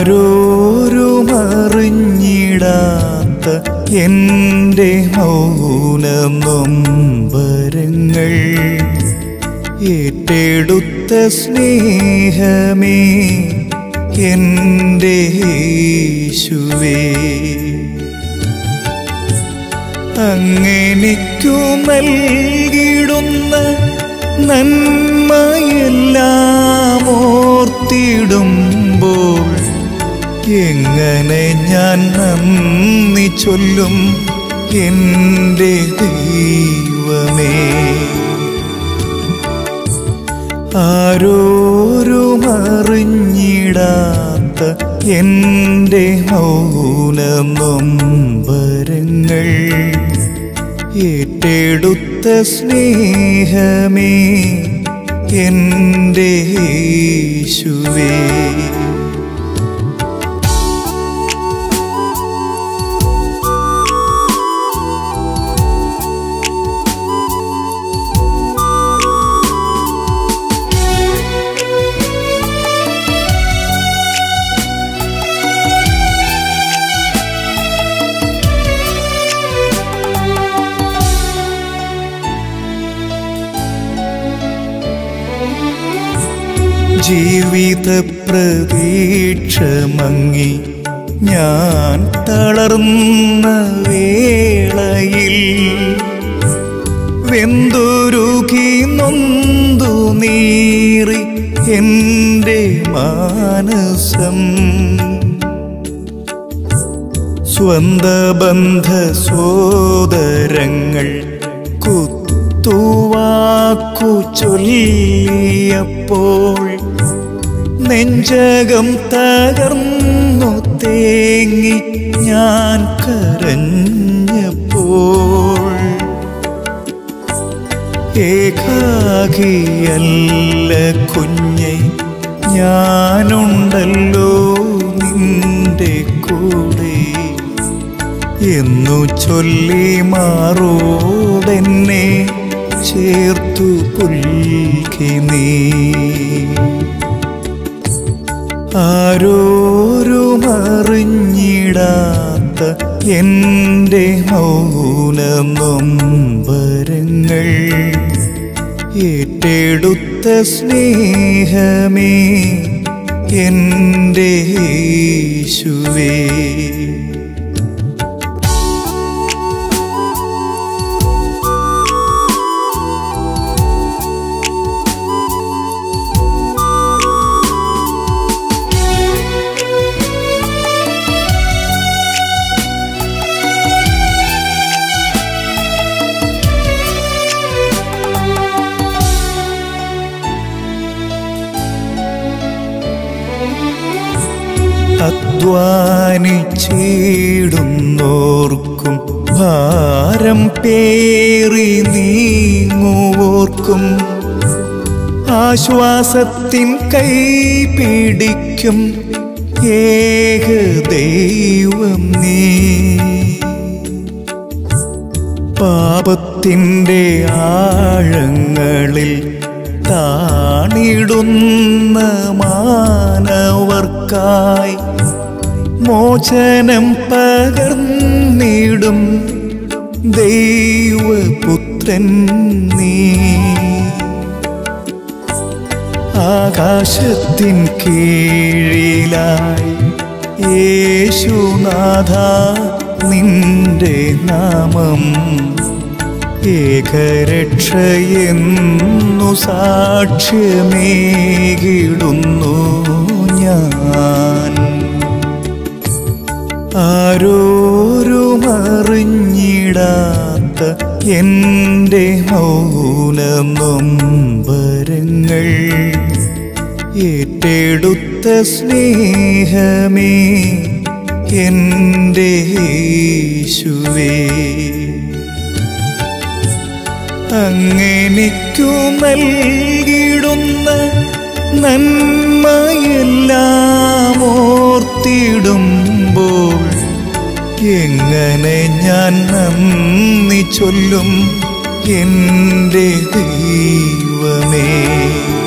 ആരോരുമറിഞ്ഞിടാത്ത എൻ്റെ മൗന നൊമ്പരങ്ങൾ ഏറ്റെടുത്ത സ്നേഹമേ എൻ്റെ യേശുവേ അങ്ങനെക്കു നൽകിടുന്ന നന്മയെല്ലാം ഓർത്തിടുമ്പോൾ എങ്ങനെ ഞാൻ നന്ദി ചൊല്ലും എൻ്റെ ദൈവമേ ആരോരുമറിഞ്ഞിടാത്ത എൻ്റെ മൗന നൊമ്പരങ്ങൾ ഏറ്റെടുത്ത സ്നേഹമേ എൻ്റെ യേശുവേ ജീവിത പ്രതീക്ഷ മങ്ങി ഞാൻ തളർന്ന വേളയിൽ വെന്തുരുകി നൊന്തു നീറി എൻ്റെ മാനസം സ്വന്ത ബന്ധ സോദരങ്ങൾ കുത്തുവാക്കു ചൊല്ലിയപ്പോൾ നെഞ്ചകം തകർന്നു തേങ്ങി ഞാൻ കരഞ്ഞപ്പോൾ ഏകാകിയല്ല കുഞ്ഞെ ഞാനുണ്ടല്ലോ നിന്റെ കൂടെ എന്നു ചൊല്ലി മാറോടെന്നെ ചേർത്തു പുൽകി നീ ആരോരുമറിഞ്ഞിടാത്ത എൻ്റെ മൗന നൊമ്പരങ്ങൾ ഏറ്റെടുത്ത സ്നേഹമേ എൻ്റെ യേശുവേ അധ്വാനിച്ചിടുന്നോർക്കും ഭാരം പേറി നീങ്ങുവോർക്കും ആശ്വാസത്തിൻ കൈ പിടിക്കും ഏക ദൈവം നീ പാപത്തിൻ്റെ ആഴങ്ങളിൽ താണിടുന്ന മാനവർക്കായി മോചനം പകർന്നിടും ദൈവപുത്രൻ നീ ആകാശത്തിൻ കീഴിലായി യേശുനാഥ നിന്റെ നാമം ഏകരക്ഷയെന്നു സാക്ഷ്യമേകിടുന്നു ഞാൻ ആരോരുമറിഞ്ഞിടാത്ത എൻ്റെ മൗന നൊമ്പരങ്ങൾ ഏറ്റെടുത്ത സ്നേഹമേ എൻ്റെ യേശുവേ അങ്ങനെക്കു നൽകിടുന്ന നന്മയെല്ലാം ഓർത്തിടുമ്പോൾ എങ്ങനെ ഞാൻ നന്ദി ചൊല്ലും എൻ്റെ ദൈവമേ